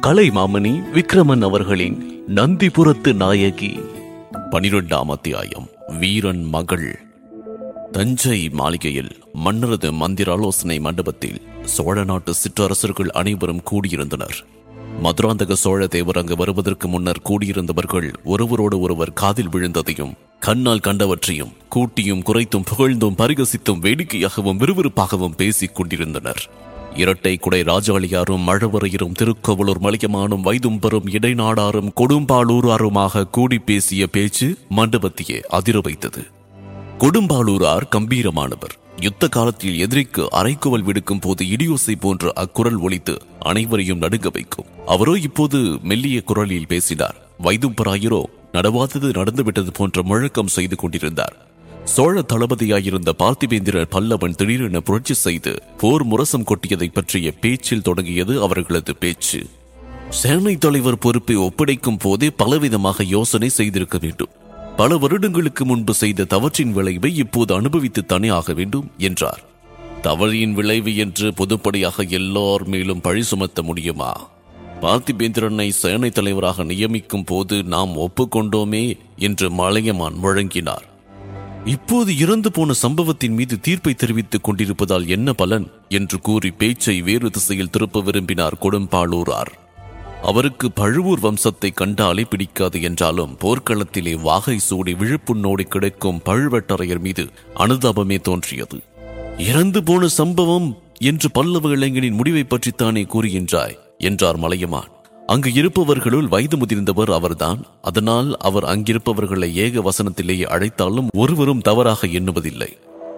கலைமாமணி விக்ரமன் அவர்களின் நந்திபுரத்து நாயகி பனிரெண்டாம் அத்தியாயம் வீரன் மகள் தஞ்சை மாளிகையில் மன்னரது மந்திர ஆலோசனை மண்டபத்தில் சோழ நாட்டு சிற்றரசர்கள் அனைவரும் கூடியிருந்தனர் மதுராந்தக சோழ தேவர் அங்கு வருவதற்கு முன்னர் கூடியிருந்தவர்கள் ஒருவரோடு ஒருவர் காதில் விழுந்ததையும் கண்ணால் கண்டவற்றையும் கூட்டியும் குறைத்தும் புகழ்ந்தும் பரிகசித்தும் வேடிக்கையாகவும் விறுவிறுப்பாகவும் பேசிக் கொண்டிருந்தனர் இரட்டை குடை ராஜாளியாரும் மழவரையரும் திருக்கோவலூர் மலியமானும் வைதும்பரும் இடைநாடாரும் கொடும்பாளூராருமாக கூடி பேசிய பேச்சு மண்டபத்தையே அதிர வைத்தது கொடும்பாளூரார் கம்பீரமானவர் யுத்த காலத்தில் எதிரிக்கு அரைக்குவல் விடுக்கும் போது இடியோசை போன்ற அக்குரல் ஒலித்து அனைவரையும் நடுங்க வைக்கும் அவரோ இப்போது மெல்லிய குரலில் பேசினார் வைதும்பராயரோ நடவாதது நடந்துவிட்டது போன்ற முழக்கம் செய்து கொண்டிருந்தார் சோழ தளபதியாயிருந்த பார்த்திபேந்திரர் பல்லவன் திடீரென புரட்சி செய்து போர் முரசம் கொட்டியதை பற்றிய பேச்சில் தொடங்கியது அவர்களது பேச்சு சேனை தலைவர் பொறுப்பை ஒப்படைக்கும் போதே பலவிதமாக யோசனை செய்திருக்க வேண்டும் பல வருடங்களுக்கு முன்பு செய்த தவற்றின் விளைவை இப்போது அனுபவித்து தானே ஆக வேண்டும் என்றார் தவறின் விளைவு என்று பொதுப்படியாக எல்லோர் மேலும் பழி சுமத்த முடியுமா பார்த்திபேந்திரனை சேனை தலைவராக நியமிக்கும் போது நாம் ஒப்புக்கொண்டோமே என்று மலையமான் முழங்கினார் இப்போது இறந்து போன சம்பவத்தின் மீது தீர்ப்பை தெரிவித்துக் கொண்டிருப்பதால் என்ன பலன் என்று கூறி பேச்சை வேறு திசையில் திருப்ப விரும்பினார் கொடும்பாளூரார் அவருக்கு பழுவூர் வம்சத்தை கண்டாலே பிடிக்காது என்றாலும் போர்க்களத்திலே வாகை சூடி விழுப்புண்ணோடி கிடக்கும் பழுவட்டரையர் மீது அனுதாபமே தோன்றியது இறந்து போன சம்பவம் என்று பல்லவ இளைஞனின் முடிவை பற்றித்தானே கூறுகின்றாய் என்றார் மலையமான் அங்கு இருப்பவர்களுள் வயது முதிர்ந்தவர் அவர்தான் அதனால் அவர் அங்கிருப்பவர்களை ஏக வசனத்திலேயே அழைத்தாலும் ஒருவரும் தவறாக எண்ணுவதில்லை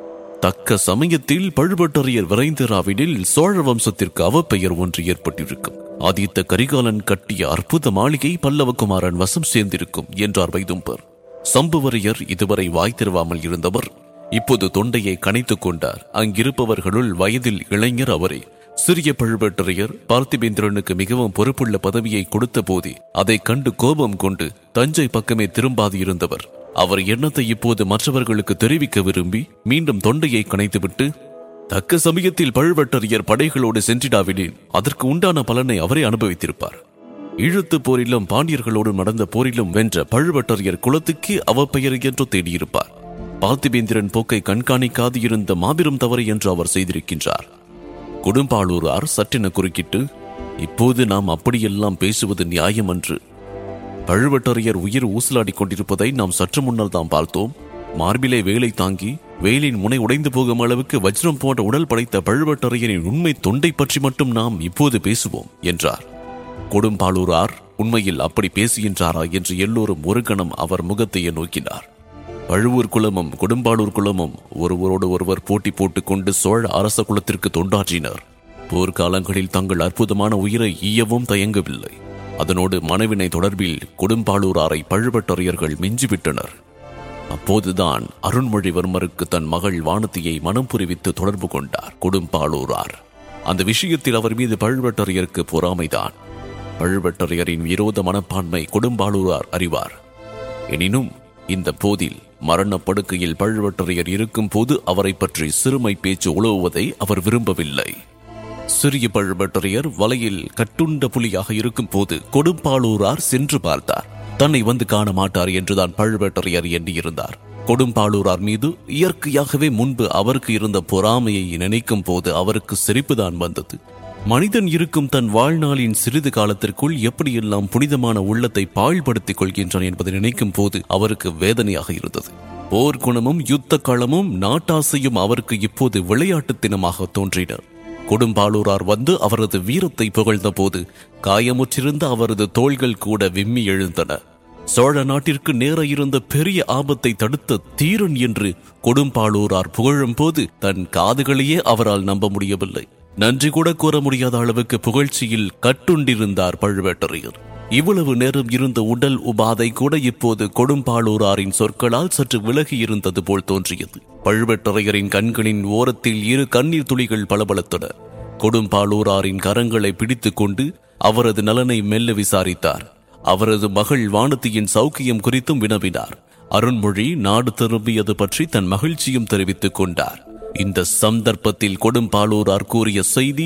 தக்க சமயத்தில் பழுவட்டரையர் விரைந்தராவினில் சோழ வம்சத்திற்கு அவப்பெயர் ஒன்று ஏற்பட்டிருக்கும் ஆதித்த கரிகாலன் கட்டிய அற்புத மாளிகை பல்லவகுமாரன் வசம் சேர்ந்திருக்கும் என்றார் வைதும்பர் சம்புவரையர் இதுவரை வாய் திறவாமல் இருந்தவர் இப்போது தொண்டையை கனைத்துக் கொண்டார் அங்கிருப்பவர்களுள் வயதில் இளைஞர் அவரே சிறிய பழுவேட்டரையர் பார்த்திபேந்திரனுக்கு மிகவும் பொறுப்புள்ள பதவியை கொடுத்த போதே அதைக் கண்டு கோபம் கொண்டு தஞ்சை பக்கமே திரும்பாது இருந்தவர் அவர் எண்ணத்தை இப்போது மற்றவர்களுக்கு தெரிவிக்க விரும்பி மீண்டும் தொண்டையை கனைத்துவிட்டு தக்க சமயத்தில் பழுவட்டரையர் படைகளோடு சென்றிடாவிடின் அதற்கு உண்டான பலனை அவரே அனுபவித்திருப்பார் ஈழத்து போரிலும் பாண்டியர்களோடு நடந்த போரிலும் வென்ற பழுவட்டரையர் குலத்துக்கு அவப்பெயர் என்று தேடியிருப்பார் பார்த்திபேந்திரன் போக்கை கண்காணிக்காது இருந்த மாபெரும் தவறு என்று அவர் செய்திருக்கின்றார் கொடும்பாளூரார் சற்றென குறுக்கிட்டு இப்போது நாம் அப்படியெல்லாம் பேசுவது நியாயமன்று பழுவட்டரையர் உயிர் ஊசலாடிக் கொண்டிருப்பதை நாம் சற்று முன்னர் தான் பார்த்தோம் மார்பிலே வேலை தாங்கி வேலின் முனை உடைந்து போகும் அளவுக்கு வஜ்ரம் போன்ற உடல் படைத்த பழுவட்டரையரின் உண்மை தொண்டை பற்றி மட்டும் நாம் இப்போது பேசுவோம் என்றார் கொடும்பாளூரார் உண்மையில் அப்படி பேசுகின்றாரா என்று எல்லோரும் ஒரு கணம் அவர் முகத்தையே நோக்கினார் பழுவூர் குலமும் கொடும்பாளூர் குலமும் ஒருவரோடு ஒருவர் போட்டி போட்டுக் கொண்டு சோழ அரச குலத்திற்கு தொண்டாற்றினர் போர்க்காலங்களில் தங்கள் அற்புதமான உயிரை ஈயவும் தயங்கவில்லை அதனோடு மனைவினை தொடர்பில் கொடும்பாளூராரை பழுவட்டரையர்கள் மிஞ்சிவிட்டனர் அப்போதுதான் அருண்மொழிவர்மருக்கு தன் மகள் வானதியை மனம் புரிவித்து தொடர்பு கொண்டார் கொடும்பாளூரார் அந்த விஷயத்தில் அவர் மீது பழுவட்டரையருக்கு பொறாமைதான் பழுவட்டரையரின் விரோத மனப்பான்மை கொடும்பாளூரார் அறிவார் எனினும் இந்த போதில் மரணப்படுக்கையில் பழுவட்டரையர் இருக்கும் போது அவரை பற்றி சிறுமை பேச்சு உழவுவதை அவர் விரும்பவில்லை சிறிய பழுவட்டரையர் வலையில் கட்டுண்ட புலியாக இருக்கும் போது கொடும்பாளூரார் சென்று பார்த்தார் தன்னை வந்து காண மாட்டார் என்றுதான் பழுவேட்டரையர் எண்ணியிருந்தார் கொடும்பாளூரார் மீது இயற்கையாகவே முன்பு அவருக்கு இருந்த பொறாமையை நினைக்கும் போது அவருக்கு சிரிப்புதான் வந்தது மனிதன் இருக்கும் தன் வாழ்நாளின் சிறிது காலத்திற்குள் எப்படியெல்லாம் புனிதமான உள்ளத்தை பாழ்படுத்திக் கொள்கின்றான் என்பதை நினைக்கும் போது அவருக்கு வேதனையாக இருந்தது போர்க்குணமும் யுத்த களமும் நாட்டாசையும் அவருக்கு இப்போது விளையாட்டுத்தினமாக தோன்றின கொடும்பாளூரார் வந்து அவரது வீரத்தை புகழ்ந்த போது காயமுற்றிருந்த அவரது தோள்கள் கூட விம்மி எழுந்தன சோழ நாட்டிற்கு நேர இருந்த பெரிய ஆபத்தை தடுத்த தீரன் என்று கொடும்பாளூரார் புகழும் போது தன் காதுகளையே அவரால் நம்ப முடியவில்லை நன்றி கூட கூற முடியாத அளவுக்கு புகழ்ச்சியில் கட்டுண்டிருந்தார் பழுவேட்டரையர் இவ்வளவு நேரம் இருந்த உடல் உபாதை கூட இப்போது கொடும்பாளூராரின் சொற்களால் சற்று விலகி இருந்தது போல் தோன்றியது பழுவேட்டரையரின் கண்களின் ஓரத்தில் இரு கண்ணீர் துளிகள் பளபளத்தன கொடும்பாளூராரின் கரங்களை பிடித்துக் கொண்டு அவரது நலனை மெல்ல விசாரித்தார் அவரது மகள் வானதியின் சௌக்கியம் குறித்தும் வினவினார் அருண்மொழி நாடு திரும்பியது பற்றி தன் மகிழ்ச்சியும் தெரிவித்துக் கொண்டார் இந்த சந்தர்ப்பத்தில் கொடும்பாளூரார் கூறிய செய்தி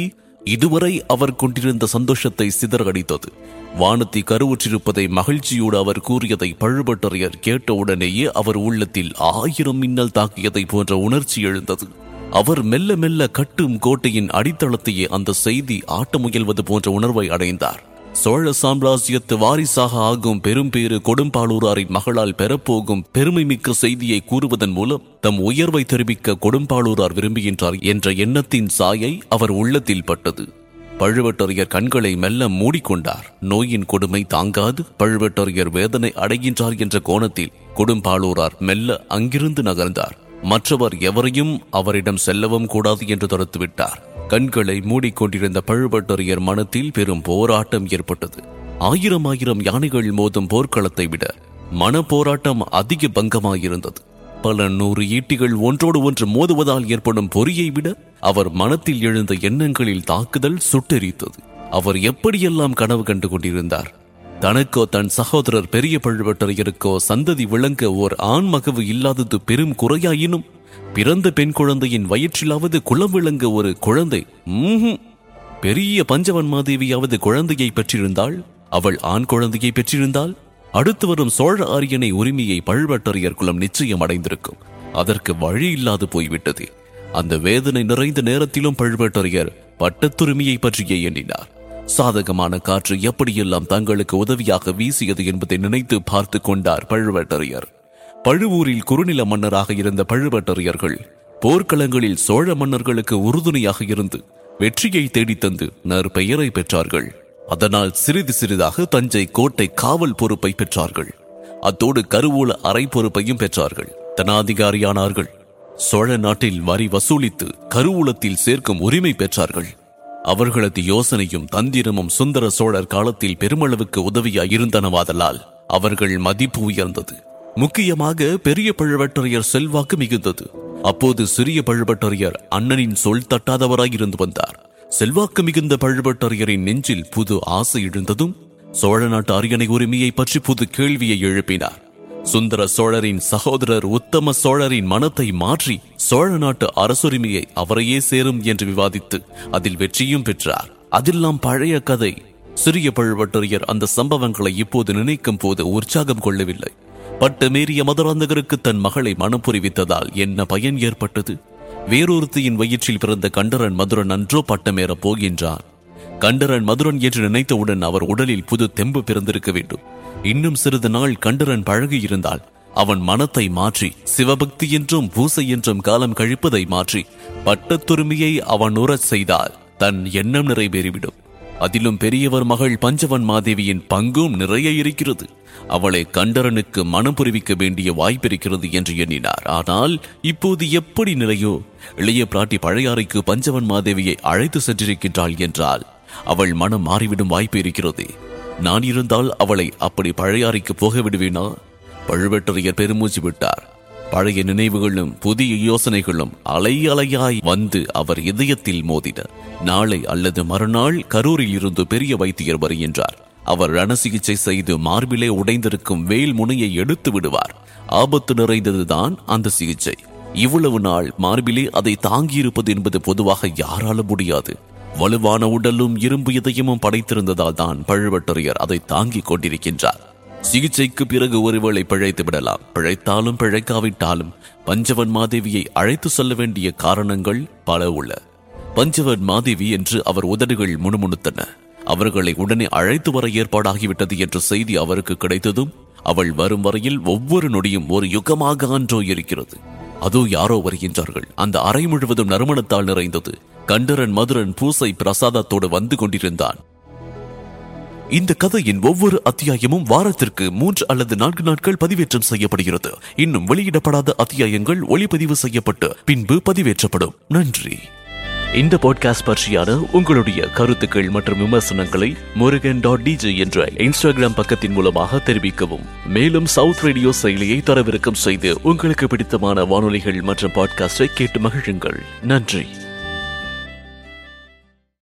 இதுவரை அவர் கொண்டிருந்த சந்தோஷத்தை சிதறடித்தது வானத்தி கருவுற்றிருப்பதை மகிழ்ச்சியோடு அவர் கூறியதை பழுபட்டரையர் கேட்டவுடனேயே அவர் உள்ளத்தில் ஆயிரம் மின்னல் தாக்கியதை போன்ற உணர்ச்சி எழுந்தது அவர் மெல்ல மெல்ல கட்டும் கோட்டையின் அடித்தளத்தையே அந்த செய்தி ஆட்ட முயல்வது போன்ற உணர்வை அடைந்தார் சோழ சாம்ராஜ்யத்து வாரிசாக ஆகும் பெரும்பேறு கொடும்பாளூராரின் மகளால் பெறப்போகும் பெருமை மிக்க செய்தியை கூறுவதன் மூலம் தம் உயர்வை தெரிவிக்க கொடும்பாளூரார் விரும்புகின்றார் என்ற எண்ணத்தின் சாயை அவர் உள்ளத்தில் பட்டது பழுவட்டரையர் கண்களை மெல்ல மூடிக்கொண்டார் நோயின் கொடுமை தாங்காது பழுவட்டரையர் வேதனை அடைகின்றார் என்ற கோணத்தில் கொடும்பாளூரார் மெல்ல அங்கிருந்து நகர்ந்தார் மற்றவர் எவரையும் அவரிடம் செல்லவும் கூடாது என்று தடுத்துவிட்டார் கண்களை மூடிக்கொண்டிருந்த பழுவட்டரையர் மனத்தில் பெரும் போராட்டம் ஏற்பட்டது ஆயிரம் ஆயிரம் யானைகள் மோதும் போர்க்களத்தை விட மன போராட்டம் அதிக பங்கமாயிருந்தது பல நூறு ஈட்டிகள் ஒன்றோடு ஒன்று மோதுவதால் ஏற்படும் பொறியை விட அவர் மனத்தில் எழுந்த எண்ணங்களில் தாக்குதல் சுட்டெரித்தது அவர் எப்படியெல்லாம் கனவு கண்டு கொண்டிருந்தார் தனக்கோ தன் சகோதரர் பெரிய பழுவட்டரையருக்கோ சந்ததி விளங்க ஓர் ஆண் மகவு இல்லாதது பெரும் குறையாயினும் பிறந்த பெண் குழந்தையின் வயிற்றிலாவது குலம் விளங்க ஒரு குழந்தை ம்ஹும். பெரிய பஞ்சவன் மாதேவியாவது குழந்தையை பெற்றிருந்தாள் அவள் ஆண் குழந்தையை பெற்றிருந்தால் அடுத்து வரும் சோழ ஆரியனை உரிமையை பழுவட்டரையர் குலம் நிச்சயம் அடைந்திருக்கும் அதற்கு வழி இல்லாது போய்விட்டது அந்த வேதனை நிறைந்த நேரத்திலும் பழுவேட்டரையர் பட்டத்துரிமையை பற்றியே எண்ணினார் சாதகமான காற்று எப்படியெல்லாம் தங்களுக்கு உதவியாக வீசியது என்பதை நினைத்து பார்த்து கொண்டார் பழுவேட்டரையர் பழுவூரில் குறுநில மன்னராக இருந்த பழுவேட்டரையர்கள் போர்க்களங்களில் சோழ மன்னர்களுக்கு உறுதுணையாக இருந்து வெற்றியை தேடித் தந்து நற்பெயரை பெற்றார்கள் அதனால் சிறிது சிறிதாக தஞ்சை கோட்டை காவல் பொறுப்பை பெற்றார்கள் அத்தோடு கருவூல அறை பொறுப்பையும் பெற்றார்கள் தனாதிகாரியானார்கள் சோழ நாட்டில் வரி வசூலித்து கருவூலத்தில் சேர்க்கும் உரிமை பெற்றார்கள் அவர்களது யோசனையும் தந்திரமும் சுந்தர சோழர் காலத்தில் பெருமளவுக்கு உதவியாய் இருந்தனவாதலால் அவர்கள் மதிப்பு உயர்ந்தது முக்கியமாக பெரிய பழுவட்டரையர் செல்வாக்கு மிகுந்தது அப்போது சிறிய பழுவட்டரையர் அண்ணனின் சொல் தட்டாதவராய் இருந்து வந்தார் செல்வாக்கு மிகுந்த பழுவட்டரையரின் நெஞ்சில் புது ஆசை எழுந்ததும் சோழ நாட்டு அரியணை உரிமையை பற்றி புது கேள்வியை எழுப்பினார் சுந்தர சோழரின் சகோதரர் உத்தம சோழரின் மனத்தை மாற்றி சோழ நாட்டு அரசுரிமையை அவரையே சேரும் என்று விவாதித்து அதில் வெற்றியும் பெற்றார் அதெல்லாம் பழைய கதை சிறிய பழுவட்டரையர் அந்த சம்பவங்களை இப்போது நினைக்கும் போது உற்சாகம் கொள்ளவில்லை பட்டமேறிய மதுராந்தகருக்கு தன் மகளை மனம் புரிவித்ததால் என்ன பயன் ஏற்பட்டது வேறொருத்தியின் வயிற்றில் பிறந்த கண்டரன் மதுரன் அன்றோ பட்டமேறப் போகின்றான் கண்டரன் மதுரன் என்று நினைத்தவுடன் அவர் உடலில் புது தெம்பு பிறந்திருக்க வேண்டும் இன்னும் சிறிது நாள் கண்டரன் பழகியிருந்தால் அவன் மனத்தை மாற்றி சிவபக்தி என்றும் பூசை என்றும் காலம் கழிப்பதை மாற்றி பட்டத்துரிமையை அவன் உறச் செய்தால் தன் எண்ணம் நிறைவேறிவிடும் அதிலும் பெரியவர் மகள் பஞ்சவன் மாதேவியின் பங்கும் நிறைய இருக்கிறது அவளை கண்டரனுக்கு மனம் புரிவிக்க வேண்டிய வாய்ப்பிருக்கிறது என்று எண்ணினார் ஆனால் இப்போது எப்படி நிலையோ இளைய பிராட்டி பழையாறைக்கு பஞ்சவன் மாதேவியை அழைத்து சென்றிருக்கின்றாள் என்றால் அவள் மனம் மாறிவிடும் வாய்ப்பு இருக்கிறது நான் இருந்தால் அவளை அப்படி பழையாறைக்கு போக விடுவேனா பழுவேட்டரையர் பெருமூச்சு விட்டார் பழைய நினைவுகளும் புதிய யோசனைகளும் அலை அலையாய் வந்து அவர் இதயத்தில் மோதின நாளை அல்லது மறுநாள் கரூரில் இருந்து பெரிய வைத்தியர் வருகின்றார் அவர் ரண சிகிச்சை செய்து மார்பிலே உடைந்திருக்கும் வேல் முனையை எடுத்து விடுவார் ஆபத்து நிறைந்ததுதான் அந்த சிகிச்சை இவ்வளவு நாள் மார்பிலே அதை தாங்கியிருப்பது என்பது பொதுவாக யாராலும் முடியாது வலுவான உடலும் இரும்பு இதயமும் படைத்திருந்ததால் தான் பழுவட்டரையர் அதை தாங்கிக் கொண்டிருக்கின்றார் சிகிச்சைக்கு பிறகு ஒருவேளை பிழைத்து விடலாம் பிழைத்தாலும் பிழைக்காவிட்டாலும் பஞ்சவன் மாதேவியை அழைத்து செல்ல வேண்டிய காரணங்கள் பல உள்ள பஞ்சவன் மாதேவி என்று அவர் உதடுகள் முணுமுணுத்தன அவர்களை உடனே அழைத்து வர ஏற்பாடாகிவிட்டது என்ற செய்தி அவருக்கு கிடைத்ததும் அவள் வரும் வரையில் ஒவ்வொரு நொடியும் ஒரு யுகமாக அன்றோ இருக்கிறது அதோ யாரோ வருகின்றார்கள் அந்த அறை முழுவதும் நறுமணத்தால் நிறைந்தது கண்டரன் மதுரன் பூசை பிரசாதத்தோடு வந்து கொண்டிருந்தான் இந்த கதையின் ஒவ்வொரு அத்தியாயமும் வாரத்திற்கு மூன்று அல்லது நான்கு நாட்கள் பதிவேற்றம் செய்யப்படுகிறது இன்னும் வெளியிடப்படாத அத்தியாயங்கள் ஒளிப்பதிவு செய்யப்பட்டு பின்பு பதிவேற்றப்படும் நன்றி இந்த பாட்காஸ்ட் பற்றியான உங்களுடைய கருத்துக்கள் மற்றும் விமர்சனங்களை முருகன் டாட் டிஜே என்ற இன்ஸ்டாகிராம் பக்கத்தின் மூலமாக தெரிவிக்கவும் மேலும் சவுத் ரேடியோ செயலியை தரவிறக்கம் செய்து உங்களுக்கு பிடித்தமான வானொலிகள் மற்றும் பாட்காஸ்டை கேட்டு மகிழுங்கள் நன்றி